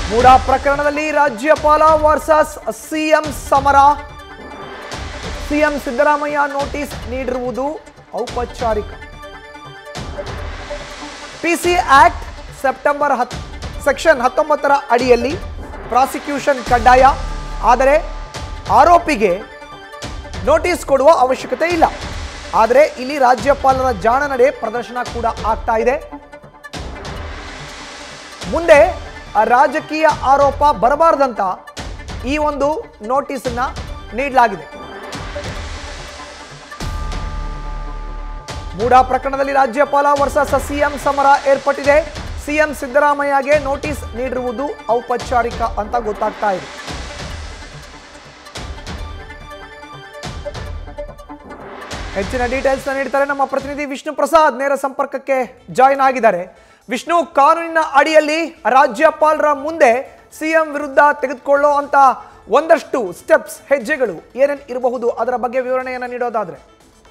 ಮೂಡಾ ಪ್ರಕರಣದಲ್ಲಿ ರಾಜ್ಯಪಾಲ versus CM ಸಮರ ಸಿಎಂ ಸಿದ್ದರಾಮಯ್ಯ ನೋಟಿಸ್ ನೀಡಿರುವುದು ಔಪಚಾರಿಕ ಪಿಸಿ ಆಕ್ಟ್ ಸೆಪ್ಟೆಂಬರ್ ಹತ್ ಸೆಕ್ಷನ್ ಹತ್ತೊಂಬತ್ತರ ಅಡಿಯಲ್ಲಿ ಪ್ರಾಸಿಕ್ಯೂಷನ್ ಕಡ್ಡಾಯ ಆದರೆ ಆರೋಪಿಗೆ ನೋಟಿಸ್ ಕೊಡುವ ಅವಶ್ಯಕತೆ ಇಲ್ಲ ಆದರೆ ಇಲ್ಲಿ ರಾಜ್ಯಪಾಲರ ಜಾಣನಡೆ ಪ್ರದರ್ಶನ ಕೂಡ ಆಗ್ತಾ ಇದೆ ಮುಂದೆ ಆ ರಾಜಕೀಯ ಆರೋಪ ಬರಬಾರ್ದಂತ ಈ ಒಂದು ನೋಟಿಸನ್ನ ನೀಡಲಾಗಿದೆ ಮೂಡಾ ಪ್ರಕರಣದಲ್ಲಿ ರಾಜ್ಯಪಾಲ ವರ್ಸಸ್ ಸಿಎಂ ಸಮರ ಏರ್ಪಟ್ಟಿದೆ ಸಿಎಂ ಸಿದ್ದರಾಮಯ್ಯಗೆ ನೋಟಿಸ್ ನೀಡಿರುವುದು ಔಪಚಾರಿಕ ಅಂತ ಗೊತ್ತಾಗ್ತಾ ಇದೆ ಹೆಚ್ಚಿನ ಡೀಟೇಲ್ಸ್ ನೀಡ್ತಾರೆ ನಮ್ಮ ಪ್ರತಿನಿಧಿ ವಿಷ್ಣು ಪ್ರಸಾದ್ ನೇರ ಸಂಪರ್ಕಕ್ಕೆ ಜಾಯಿನ್ ಆಗಿದ್ದಾರೆ ವಿಷ್ಣು ಕಾನೂನಿನ ಅಡಿಯಲ್ಲಿ ರಾಜ್ಯಪಾಲರ ಮುಂದೆ ಸಿಎಂ ವಿರುದ್ಧ ತೆಗೆದುಕೊಳ್ಳೋ ಅಂತ ಒಂದಷ್ಟು ಸ್ಟೆಪ್ಸ್ ಹೆಜ್ಜೆಗಳು ಏನೇನು ಇರಬಹುದು ಅದರ ಬಗ್ಗೆ ವಿವರಣೆಯನ್ನು ನೀಡೋದಾದ್ರೆ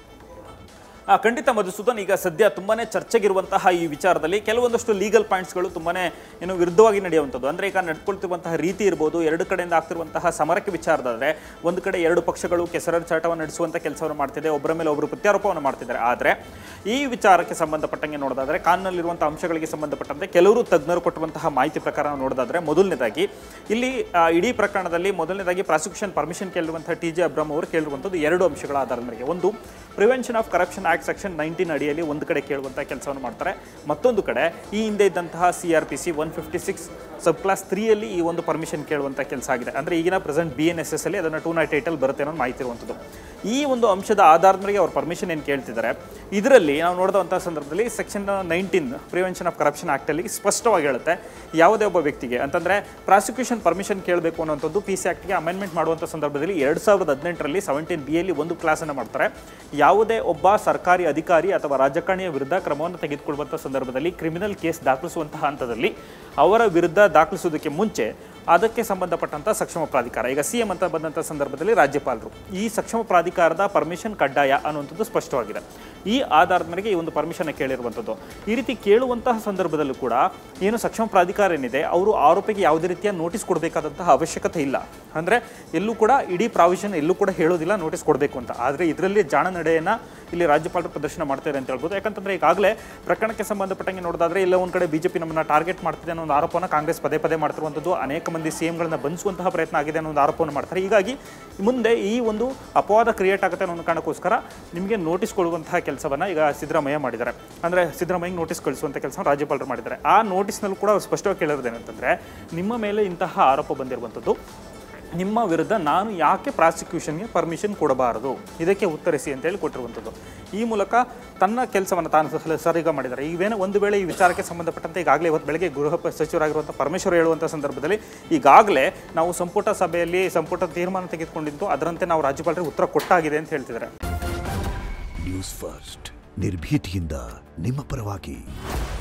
ಆ, ಖಂಡಿತ ಮಧುಸೂದನ್ ಈಗ ಸದ್ಯ ತುಂಬಾನೇ ಚರ್ಚೆಗಿರುವಂತಹ ಈ ವಿಚಾರದಲ್ಲಿ ಕೆಲವೊಂದಷ್ಟು ಲೀಗಲ್ ಪಾಯಿಂಟ್ಸ್ಗಳು ತುಂಬಾನೇ ಏನು ವಿರುದ್ಧವಾಗಿ ನಡೆಯುವಂಥದ್ದು ಅಂದ್ರೆ ಈಗ ನಡ್ಕೊಳ್ತಿರುವಂತಹ ರೀತಿ ಇರ್ಬೋದು ಎರಡು ಕಡೆಯಿಂದ ಆಗ್ತಿರುವಂತಹ ಸಮರಕ್ಕೆ ವಿಚಾರದಾದ್ರೆ ಒಂದು ಕಡೆ ಎರಡು ಪಕ್ಷಗಳು ಕೆಸರಚಾಟವನ್ನು ನಡೆಸುವಂತ ಕೆಲಸವನ್ನು ಮಾಡ್ತಿದೆ ಒಬ್ಬರ ಮೇಲೆ ಒಬ್ಬರು ಪ್ರತ್ಯಾರೋಪವನ್ನು ಮಾಡ್ತಿದ್ದಾರೆ ಆದ್ರೆ ಈ ವಿಚಾರಕ್ಕೆ ಸಂಬಂಧಪಟ್ಟಂಗೆ ನೋಡೋದಾದ್ರೆ ಕಾನೂನಲ್ಲಿರುವಂತಹ ಅಂಶಗಳಿಗೆ ಸಂಬಂಧಪಟ್ಟಂತೆ ಕೆಲವರು ತಜ್ಞರು ಕೊಟ್ಟುವಂತಹ ಮಾಹಿತಿ ಪ್ರಕಾರ ನಾವು ನೋಡೋದಾದ್ರೆ ಮೊದಲನೇದಾಗಿ ಇಲ್ಲಿ ಆ, ಇಡೀ ಪ್ರಕರಣದಲ್ಲಿ ಮೊದಲನೇದಾಗಿ ಪ್ರಾಸಿಕ್ಯೂಷನ್ ಪರ್ಮಿಷನ್ ಕೇಳಿರುವಂತಹ ಟಿ ಜೆ ಅಬ್ರಾಮ್ ಅವರು ಕೇಳಿರುವಂಥದ್ದು ಎರಡು ಅಂಶಗಳ ಆಧಾರದ ಮೇರೆಗೆ ಒಂದು prevention of corruption act section nineteen ಅಡಿಯಲ್ಲಿ ಒಂದು ಕಡೆ ಕೇಳುವಂತಹ ಕೆಲಸವನ್ನು ಮಾಡ್ತಾರೆ ಮತ್ತೊಂದು ಕಡೆ ಈ ಹಿಂದೆ ಇದ್ದಂತಹ C R P C one fifty six sub clause ತ್ರೀಯಲ್ಲಿ ಈ ಒಂದು ಪರ್ಮಿಷನ್ ಕೇಳುವಂಥ ಕೆಲಸ ಆಗಿದೆ ಅಂದರೆ ಈಗಿನ present B N S S ಅಲ್ಲಿ ಅದನ್ನು ಟೂ ನೈಟ್ ಏಟಲ್ ಬರುತ್ತೆ ಅನ್ನೋ ಮಾಹಿತಿ ಇರುವಂಥದ್ದು ಈ ಒಂದು ಅಂಶದ ಆಧಾರದ ಮೇರೆಗೆ ಅವ್ರು ಪರ್ಮಿಷನ್ ಏನು ಕೇಳ್ತಿದ್ದಾರೆ ಇದರಲ್ಲಿ ನಾವು ನೋಡಿದಂಥ ಸಂದರ್ಭದಲ್ಲಿ section nineteen prevention of corruption ಆ್ಯಕ್ಟಲ್ಲಿ ಸ್ಪಷ್ಟವಾಗಿ ಹೇಳುತ್ತೆ ಯಾವುದೇ ಒಬ್ಬ ವ್ಯಕ್ತಿಗೆ ಅಂತಂದರೆ ಪ್ರಾಸಿಕ್ಯೂಷನ್ ಪರ್ಮಿಷನ್ ಕೇಳಬೇಕು ಅನ್ನೋಂಥದ್ದು ಪಿ ಸಿ ಆ್ಯಕ್ಟ್ಗೆ ಅಮೆಂಡ್ಮೆಂಟ್ ಮಾಡುವಂಥ ಸಂದರ್ಭದಲ್ಲಿ ಎರಡು ಸಾವಿರದ ಹದಿನೆಂಟರಲ್ಲಿ ಸೆವೆಂಟೀನ್ ಬಿ ಯಲ್ಲಿ ಒಂದು ಕ್ಲಾಸನ್ನು ಮಾಡ್ತಾರೆ ಯಾವುದೇ ಒಬ್ಬ ಸರ್ಕಾರಿ ಅಧಿಕಾರಿ ಅಥವಾ ರಾಜಕಾರಣಿಯ ವಿರುದ್ಧ ಕ್ರಮವನ್ನು ತೆಗೆದುಕೊಳ್ಳುವಂಥ ಸಂದರ್ಭದಲ್ಲಿ ಕ್ರಿಮಿನಲ್ ಕೇಸ್ ದಾಖಲಿಸುವಂತಹ ಹಂತದಲ್ಲಿ ಅವರ ವಿರುದ್ಧ ದಾಖಲಿಸುವುದಕ್ಕೆ ಮುಂಚೆ ಅದಕ್ಕೆ ಸಂಬಂಧಪಟ್ಟಂಥ ಸಕ್ಷಮ ಪ್ರಾಧಿಕಾರ ಈಗ ಸಿ ಎಂ ಅಂತ ಬಂದಂಥ ಸಂದರ್ಭದಲ್ಲಿ ರಾಜ್ಯಪಾಲರು ಈ ಸಕ್ಷಮ ಪ್ರಾಧಿಕಾರದ ಪರ್ಮಿಷನ್ ಕಡ್ಡಾಯ ಅನ್ನುವಂಥದ್ದು ಸ್ಪಷ್ಟವಾಗಿದೆ ಈ ಆಧಾರದ ಮೇರೆಗೆ ಈ ಒಂದು ಪರ್ಮಿಷನ್ ಕೇಳಿರುವಂಥದ್ದು ಈ ರೀತಿ ಕೇಳುವಂತಹ ಸಂದರ್ಭದಲ್ಲೂ ಕೂಡ ಏನು ಸಕ್ಷಮ ಪ್ರಾಧಿಕಾರ ಏನಿದೆ ಅವರು ಆರೋಪಿಗೆ ಯಾವುದೇ ರೀತಿಯ ನೋಟಿಸ್ ಕೊಡಬೇಕಾದಂತಹ ಅವಶ್ಯಕತೆ ಇಲ್ಲ ಅಂದರೆ ಎಲ್ಲೂ ಕೂಡ ಇಡೀ ಪ್ರಾವಿಷನ್ ಎಲ್ಲೂ ಕೂಡ ಹೇಳೋದಿಲ್ಲ ನೋಟಿಸ್ ಕೊಡಬೇಕು ಅಂತ ಆದರೆ ಇದರಲ್ಲಿ ಜಾಣ ನಡೆಯನ್ನು ಇಲ್ಲಿ ರಾಜ್ಯಪಾಲರು ಪ್ರದರ್ಶನ ಮಾಡ್ತಾರೆ ಅಂತ ಹೇಳ್ಬೋದು ಯಾಕಂತಂದ್ರೆ ಈಗಾಗಲೇ ಪ್ರಕರಣಕ್ಕೆ ಸಂಬಂಧಪಟ್ಟಂಗೆ ನೋಡೋದಾದ್ರೆ ಇಲ್ಲ ಒಂದು ಕಡೆ ಬಿಜೆಪಿ ನಮ್ಮನ್ನ ಟಾರ್ಗೆಟ್ ಮಾಡ್ತಿದೆ ಅನ್ನೋ ಒಂದು ಆರೋಪನ ಕಾಂಗ್ರೆಸ್ ಪದೇ ಪದೇ ಮಾಡ್ತಿರುವಂಥದ್ದು ಅನೇಕ ಮಂದಿ ಸಿ ಎಂಗಳನ್ನ ಬಂಧಿಸುವಂತಹ ಪ್ರಯತ್ನ ಆಗಿದೆ ಅನ್ನೋ ಒಂದು ಆರೋಪವನ್ನು ಮಾಡ್ತಾರೆ ಹೀಗಾಗಿ ಮುಂದೆ ಈ ಒಂದು ಅಪವಾದ ಕ್ರಿಯೇಟ್ ಆಗುತ್ತೆ ಅನ್ನೋ ಒಂದು ಕಾರಣಕ್ಕೋಸ್ಕರ ನಿಮಗೆ ನೋಟಿಸ್ ಕೊಡುವಂತಹ ಕೆಲಸವನ್ನ ಈಗ ಸಿದ್ದರಾಮಯ್ಯ ಮಾಡಿದ್ದಾರೆ ಅಂದ್ರೆ ಸಿದ್ದರಾಮಯ್ಯ ನೋಟಿಸ್ ಕಳಿಸುವಂಥ ಕೆಲಸ ರಾಜ್ಯಪಾಲರು ಮಾಡಿದ್ದಾರೆ ಆ ನೋಟಿಸ್ನಲ್ಲೂ ಕೂಡ ಅವ್ರು ಸ್ಪಷ್ಟವಾಗಿ ಕೇಳಿರೋದೇನಂತಂದ್ರೆ ನಿಮ್ಮ ಮೇಲೆ ಇಂತಹ ಆರೋಪ ಬಂದಿರುವಂಥದ್ದು ನಿಮ್ಮ ವಿರುದ್ಧ ನಾನು ಯಾಕೆ ಪ್ರಾಸಿಕ್ಯೂಷನ್ಗೆ ಪರ್ಮಿಷನ್ ಕೊಡಬಾರದು ಇದಕ್ಕೆ ಉತ್ತರಿಸಿ ಅಂತೇಳಿ ಕೊಟ್ಟಿರುವಂಥದ್ದು ಈ ಮೂಲಕ ತನ್ನ ಕೆಲಸವನ್ನು ತಾನು ಸಹ ಸರಿಗ ಮಾಡಿದ್ದಾರೆ ಈವೇನೋ ಒಂದು ವೇಳೆ ಈ ವಿಚಾರಕ್ಕೆ ಸಂಬಂಧಪಟ್ಟಂತೆ ಈಗಾಗಲೇ ಇವತ್ತು ಬೆಳಗ್ಗೆ ಗೃಹ ಪ- ಸಚಿವರಾಗಿರುವಂಥ ಪರಮೇಶ್ವರ್ ಹೇಳುವಂಥ ಸಂದರ್ಭದಲ್ಲಿ ಈಗಾಗಲೇ ನಾವು ಸಂಪುಟ ಸಭೆಯಲ್ಲಿ ಸಂಪುಟ ತೀರ್ಮಾನ ತೆಗೆದುಕೊಂಡಿದ್ದು ಅದರಂತೆ ನಾವು ರಾಜ್ಯಪಾಲರಿಗೆ ಉತ್ತರ ಕೊಟ್ಟಾಗಿದೆ ಅಂತ ಹೇಳ್ತಿದ್ದಾರೆ ನ್ಯೂಸ್ ಫಸ್ಟ್ ನಿರ್ಭೀತಿಯಿಂದ ನಿಮ್ಮ ಪರವಾಗಿ